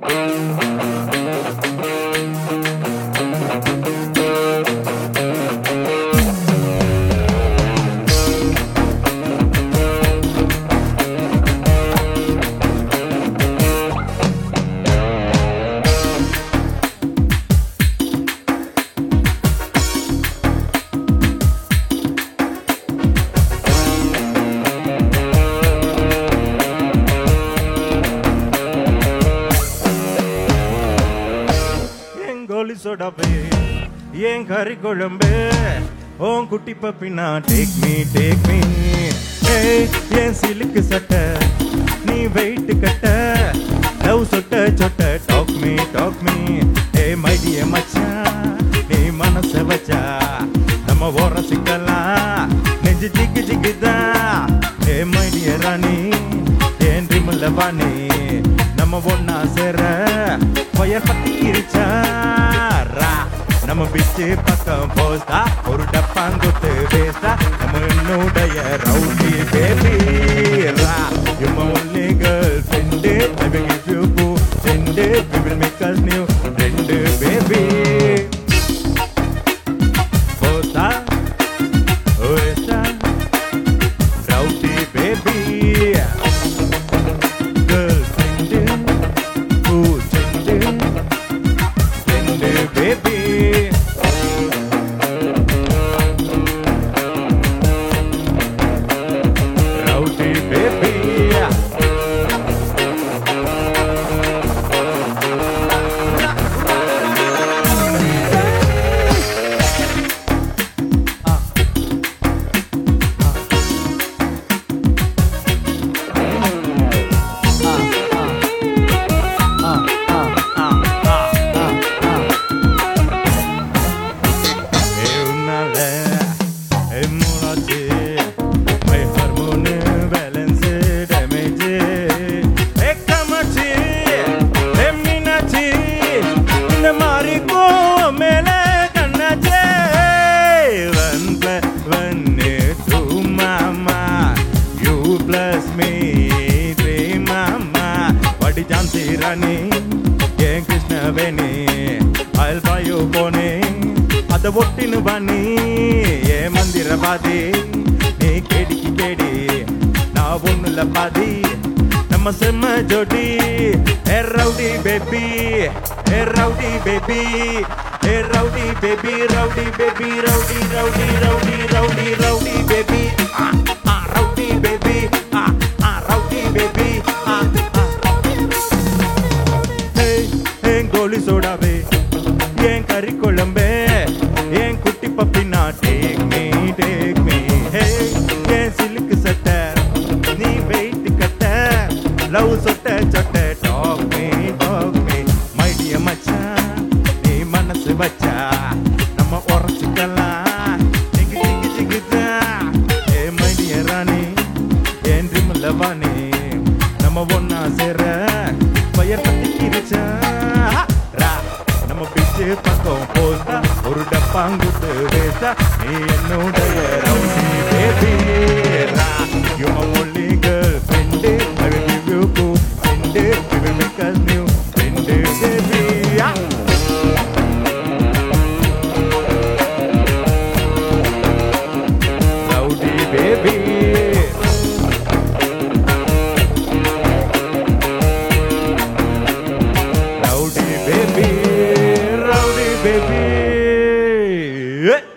என் கோலி சொடபே என் கறி குழம்பு ஓன் குட்டி பப்பினா டேக் மீ டேக் மீ ஏய் என் சிலுக்கு சட்டை நீ வெயிட் கட்ட லவ் சொட்ட சொட்ட டாக் மீ டாக் மீ ஏ மைடிய மச்சான் நீ மனச வச்சா நம்ம ஓர சிக்கலாம் நெஞ்சு ஜிக்கு ஜிக்குதான் ஏ மைடிய ராணி ஏன் ரிமல்ல வாணி நம்ம ஒன்னா சேர பயர் பத்தி இருச்சாரா நம்ம பிச்சு பக்கம் போஸ்டா ஒரு டப்பாங்குத்து வேஸ்டா நம்ம என்னுடைய ரவுடி பேபி ரா you my only girlfriend I will give you poo friend we will make us new friend baby போஸ்டா வேஸ்டா rowdy baby girlfriend, ooh, tender, tender baby. Rowdy baby. E un'ala e mulace My hormone balance damage E kamachi e minachi இந்த மாதிரி கோ மேல கண்ணாச்சே One plus one is two mama You plus me three mama வடி ஜான்சி ராணி ஏன் கிருஷ்ணவேணி அயல் பாயு போனே அத ஒட்டினு பண்ணி ஏ மந்திரவாதி நீ கேடிக்கு கேடி நான் ஒண்ணுல பாதி நம்ம செம்ம ஜோடி ஏ ரவுடி பேபி ஏ ரவுடி பேபி ஏ rowdy baby rowdy baby rowdy rowdy rowdy rowdy rowdy baby rowdy baby rowdy baby என் கோலி சோடாவே என் கறி குழம்பே என் குட்டி பப்பினா take me take me hey என் சிலுக்கு சட்டை நீ வெயிட் கட்ட லவ் சொட்ட சொட்ட talk me talk me my dear மச்சான் நீ மனசு வச்சா நம்ம உரசிக்கலாம் ஜிங்கு ஜிங்கு ஜிங்குதா ஏ மைடிய ராணி என் ரிமுல்ல வாணி நம்ம ஒன்னா சேர பயர் பத்தி கிரிச்சா ரா நம்ம பிச்சு பக்கம் போஸ்டா ஒரு டப்பாங்குத்து வேஸ்டா நீ என்னுடைய ரவுடி பேபி ரா you my only girlfriend I will give you poo friend we will make us new friend baby rowdy baby Rowdy baby, rowdy baby.